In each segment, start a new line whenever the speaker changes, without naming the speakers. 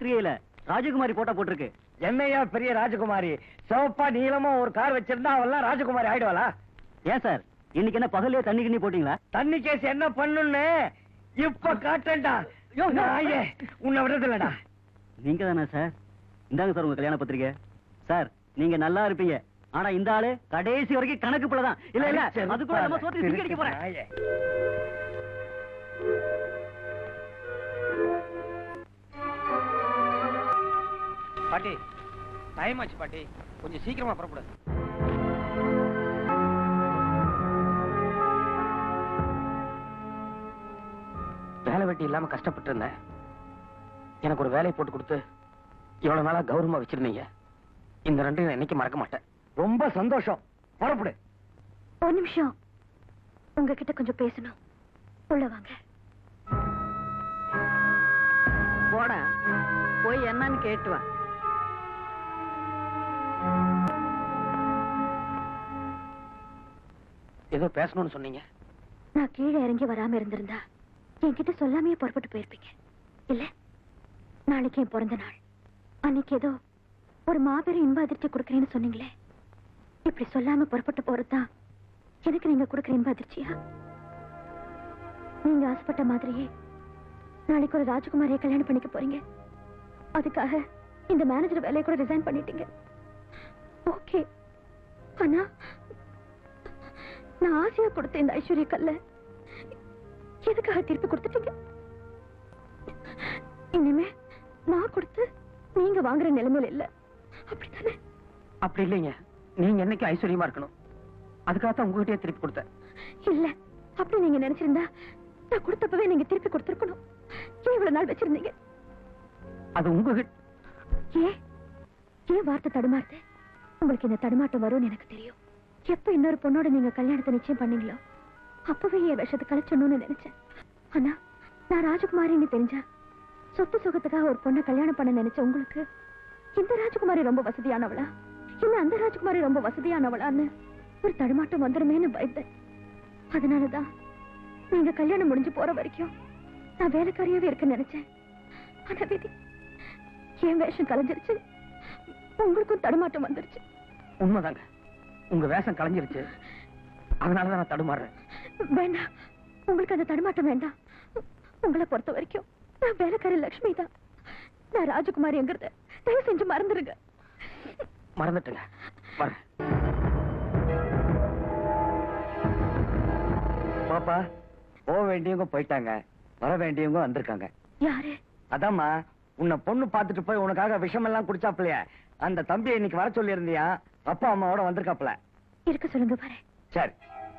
பத்திரிகையில ராஜகுமாரி போட்டோ போட்டிருக்கு
என்னையா பெரிய ராஜகுமாரி சிவப்பா நீளமா ஒரு கார் வச்சிருந்தா அவெல்லாம் ராஜகுமாரி ஆயிடுவாளா
ஏன் சார் இன்னைக்கு என்ன பகல்லே தண்ணி கிண்ணி போட்டீங்களா
தண்ணி கேஸ் என்ன பண்ணுன்னு இப்ப காட்டேன்டா நாயே உன்னை விடுறதில்லடா
நீங்க தானே சார் இந்தாங்க சார் உங்க கல்யாண பத்திரிக்கை சார் நீங்க நல்லா இருப்பீங்க ஆனா இந்த ஆளு கடைசி வரைக்கும் கணக்கு தான் இல்ல இல்ல அது கூட நம்ம சோத்தி சிக்கி அடிக்க போறேன்
நாயே.
பாட்டி டைம் ஆச்சு பாட்டி கொஞ்சம் சீக்கிரமா புறப்படு வேலை வெட்டி இல்லாம கஷ்டப்பட்டு இருந்தேன் எனக்கு ஒரு வேலையை போட்டு கொடுத்து இவ்வளவு நாளா கௌரவமா வச்சிருந்தீங்க இந்த ரெண்டையும் நான் என்னைக்கு மறக்க மாட்டேன்
ரொம்ப சந்தோஷம் புறப்படு
ஒரு நிமிஷம் உங்ககிட்ட கொஞ்சம் பேசணும் உள்ள வாங்க
போட போய் என்னன்னு கேட்டு வா
ஏதோ பேசணும்னு சொன்னீங்க
நான் கீழே இறங்கி வராம இருந்திருந்தா என்கிட்ட சொல்லாமையே புறப்பட்டு போயிருப்பீங்க இல்ல நாளைக்கு என் பிறந்த நாள் அன்னைக்கு ஏதோ ஒரு மாபெரும் இன்ப அதிர்ச்சி கொடுக்குறேன்னு சொன்னீங்களே இப்படி சொல்லாம புறப்பட்டு போறதுதான் எனக்கு நீங்க கொடுக்குற இன்ப அதிர்ச்சியா நீங்க ஆசைப்பட்ட மாதிரியே நாளைக்கு ஒரு ராஜகுமாரியை கல்யாணம் பண்ணிக்க போறீங்க அதுக்காக இந்த மேனேஜர் வேலையை கூட ரிசைன் பண்ணிட்டீங்க ஓகே ஆனா நான் ஆசையா கொடுத்த இந்த ஐஸ்வர்ய கல்ல எதுக்காக திருப்பி கொடுத்துட்டீங்க இனிமே நான் கொடுத்து நீங்க வாங்குற நிலைமையில இல்ல அப்படித்தானே
அப்படி இல்லைங்க நீங்க என்னைக்கு ஐஸ்வர்யமா இருக்கணும் அதுக்காகத்தான் உங்ககிட்டயே திருப்பி கொடுத்தேன்
இல்ல அப்படி நீங்க நினைச்சிருந்தா நான் கொடுத்தப்பவே நீங்க திருப்பி கொடுத்திருக்கணும் ஏன் இவ்வளவு நாள் வச்சிருந்தீங்க
அது உங்ககிட்ட
ஏன் ஏன் வார்த்தை தடுமாறுது உங்களுக்கு இந்த தடுமாட்டம் வரும்னு எனக்கு தெரியும் எப்ப இன்னொரு பொண்ணோட நீங்க கல்யாணத்தை நிச்சயம் பண்ணீங்களோ அப்பவே என் விஷத்தை கலைச்சணும்னு நினைச்சேன் ஆனா நான் ராஜகுமாரின்னு தெரிஞ்சா சொத்து சுகத்துக்காக ஒரு பொண்ணை கல்யாணம் பண்ண நினைச்ச உங்களுக்கு இந்த ராஜகுமாரி ரொம்ப வசதியானவளா இல்ல அந்த ராஜகுமாரி ரொம்ப வசதியானவளான்னு ஒரு தடுமாட்டம் வந்துருமேன்னு பயந்தேன் அதனாலதான் நீங்க கல்யாணம் முடிஞ்சு போற வரைக்கும் நான் வேலைக்காரியாவே இருக்க நினைச்சேன் ஆனா விதி என் வேஷம் கலைஞ்சிருச்சு உங்களுக்கும் தடுமாட்டம் வந்துருச்சு
உண்மைதாங்க உங்க வேஷம் கலைஞ்சிருச்சு அதனாலதான் நான் தடுமாறுறேன்
வேண்டாம் உங்களுக்கு அந்த தடுமாட்டம் வேண்டாம் உங்களை பொறுத்த வரைக்கும் நான் வேலைக்காரி லட்சுமி தான் நான் ராஜகுமாரிங்கிறத தயவு செஞ்சு மறந்துருங்க
மறந்துட்டுங்க வரேன்
பாப்பா போக வேண்டியவங்க போயிட்டாங்க வர வேண்டியவங்க வந்திருக்காங்க
யாரு
அதாம்மா உன்னை பொண்ணு பார்த்துட்டு போய் உனக்காக விஷமெல்லாம் குடிச்சாப்லையா அந்த தம்பியை இன்னைக்கு வர சொல்லியிருந்தியா அப்பா அம்மாவோட வந்திருக்காப்ல
இருக்க சொல்லுங்க பாரு
சரி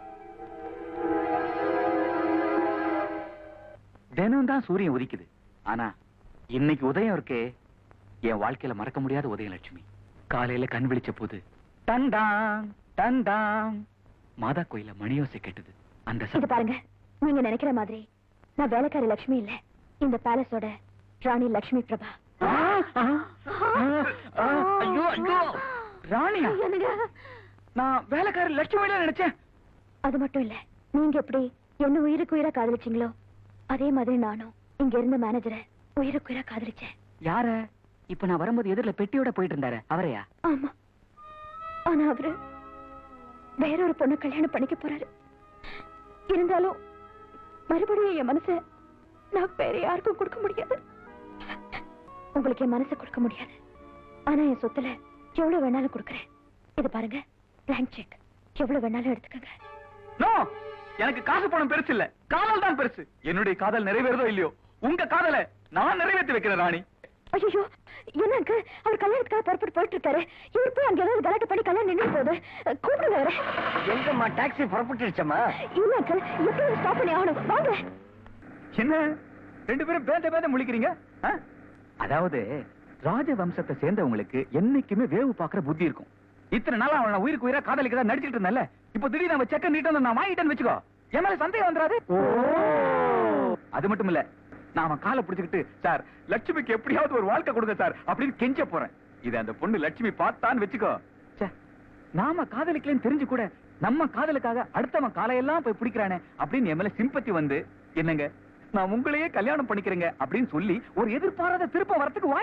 தினம் தான் சூரியன் உதிக்குது ஆனா இன்னைக்கு உதயம் இருக்கே என் வாழ்க்கையில மறக்க முடியாத உதயம் லட்சுமி காலையில கண் விழிச்ச போது டண்டாங் டண்டாங் மாதா கோயில மணியோசை கேட்டது அந்த
இது
சத்தம்
பாருங்க நீங்க நினைக்கிற மாதிரி நான் வேலைக்காரி லட்சுமி இல்ல இந்த பேலஸோட ராணி லட்சுமி பிரபா
ஆ, ஆ, ஆ, ஆ, ஐயோ ஐயோ ராணியா
என்னங்க
நான் வேலைக்காரி லட்சுமியில நினைச்சேன்
அது மட்டும் இல்ல நீங்க எப்படி என்ன உயிருக்கு உயிரா காதலிச்சீங்களோ அதே மாதிரி நானும் இங்க இருந்த மேனேஜரை உயிருக்கு உயிரா காதலிச்சேன்
யார இப்ப நான் வரும்போது எதிரில பெட்டியோட போயிட்டு இருந்தாரு அவரையா
ஆமா ஆனா அவரு வேற ஒரு பொண்ணை கல்யாணம் பண்ணிக்க போறாரு இருந்தாலும் மறுபடியும் என் மனச நான் வேற யாருக்கும் கொடுக்க முடியாது உங்களுக்கு என் மனசை கொடுக்க முடியாது ஆனா என் சொத்துல எவ்வளவு வேணாலும் கொடுக்கறேன் இது பாருங்க blank செக் எவ்வளவு வேணாலும் எடுத்துக்கங்க
நோ எனக்கு காசு பணம் பெருசு இல்ல காதல் தான் பெருசு என்னுடைய காதல் நிறைவேறதோ இல்லையோ உங்க காதலை நான் நிறைவேற்றி வைக்கிறேன் ராணி
ஐயோ என்னங்க அவர் கல்யாணத்துக்காக புறப்பட்டு போயிட்டு இருக்காரு இவர் போய் அங்க ஏதாவது கலாட்டை பண்ணி கல்யாணம் நின்று போகுது கூப்பிடுங்க அவரை
எங்கம்மா டாக்ஸி புறப்பட்டுருச்சம்மா
இல்ல அங்கிள் எப்படி ஸ்டாப் பண்ணி ஆகணும் வாங்க
என்ன ரெண்டு பேரும் பேந்த பேந்த முழிக்கிறீங்க ஆ? அதாவது ராஜ வம்சத்தை சேர்ந்தவங்களுக்கு என்னைக்குமே வேவு பாக்குற புத்தி இருக்கும் இத்தனை நாளா அவன உயிருக்கு உயிரா காதலிக்க தான் நடிச்சிட்டு இருந்தேன்ல இப்போ திடீர்னு அவன் செக்க நீட்டம் நான் வாங்கிட்டேன்னு வச்சுக்கோ என் மேல சந்தேகம் வந்துடாது அது மட்டும் இல்ல நான் அவன் காலை பிடிச்சுக்கிட்டு சார் லட்சுமிக்கு எப்படியாவது ஒரு வாழ்க்கை கொடுங்க சார் அப்படின்னு கெஞ்ச போறேன் இது அந்த பொண்ணு லட்சுமி பார்த்தான்னு வச்சுக்கோ ச்சே, நாம காதலிக்கலன்னு தெரிஞ்சு கூட நம்ம காதலுக்காக அடுத்தவன் காலையெல்லாம் போய் பிடிக்கிறானே அப்படின்னு என் மேல சிம்பத்தி வந்து என்னங்க நான் உங்களையே கல்யாணம் பண்ணிக்கிறேங்க அப்படின்னு சொல்லி ஒரு எதிர்பாராத திருப்பம் வரத்துக்கு வாய்ப்பு